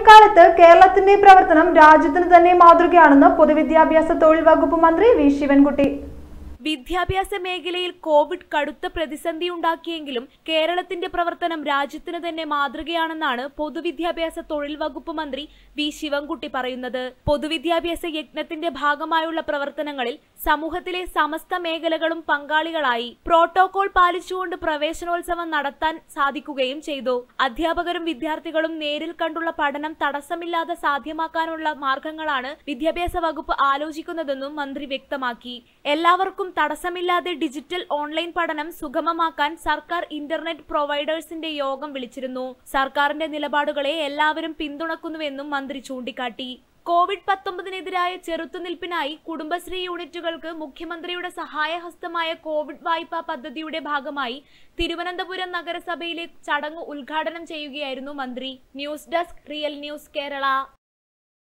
കാലത്ത് കേരളത്തിന്റെ പ്രവർത്തനം രാജ്യത്തിന് തന്നെ മാതൃകയാണെന്ന് പൊതുവിദ്യാഭ്യാസ തൊഴിൽ വകുപ്പ് മന്ത്രി വി ശിവൻകുട്ടി വിദ്യാഭ്യാസ മേഖലയിൽ കോവിഡ് കടുത്ത പ്രതിസന്ധി ഉണ്ടാക്കിയെങ്കിലും കേരളത്തിന്റെ പ്രവർത്തനം രാജ്യത്തിന് തന്നെ മാതൃകയാണെന്നാണ് പൊതുവിദ്യാഭ്യാസ തൊഴിൽ വകുപ്പ് മന്ത്രി വി ശിവൻകുട്ടി പറയുന്നത് പൊതുവിദ്യാഭ്യാസ യജ്ഞത്തിന്റെ ഭാഗമായുള്ള പ്രവർത്തനങ്ങളിൽ സമൂഹത്തിലെ സമസ്ത മേഖലകളും പങ്കാളികളായി പ്രോട്ടോകോൾ പാലിച്ചുകൊണ്ട് പ്രവേശനോത്സവം നടത്താൻ സാധിക്കുകയും ചെയ്തു അധ്യാപകരും വിദ്യാർത്ഥികളും നേരിൽ കണ്ടുള്ള പഠനം തടസ്സമില്ലാതെ സാധ്യമാക്കാനുള്ള മാർഗങ്ങളാണ് വിദ്യാഭ്യാസ വകുപ്പ് ആലോചിക്കുന്നതെന്നും മന്ത്രി വ്യക്തമാക്കി എല്ലാവർക്കും തടസ്സമില്ലാതെ ഡിജിറ്റൽ ഓൺലൈൻ പഠനം സുഗമമാക്കാൻ സർക്കാർ ഇന്റർനെറ്റ് പ്രൊവൈഡേഴ്സിന്റെ യോഗം വിളിച്ചിരുന്നു സർക്കാരിന്റെ നിലപാടുകളെ എല്ലാവരും പിന്തുണക്കുന്നുവെന്നും മന്ത്രി ചൂണ്ടിക്കാട്ടി കോവിഡ് പത്തൊമ്പതിനെതിരായ ചെറുത്തുനിൽപ്പിനായി കുടുംബശ്രീ യൂണിറ്റുകൾക്ക് മുഖ്യമന്ത്രിയുടെ സഹായഹസ്തമായ കോവിഡ് വായ്പാ പദ്ധതിയുടെ ഭാഗമായി തിരുവനന്തപുരം നഗരസഭയിലെ ചടങ്ങ് ഉദ്ഘാടനം ചെയ്യുകയായിരുന്നു മന്ത്രി news desk real news Kerala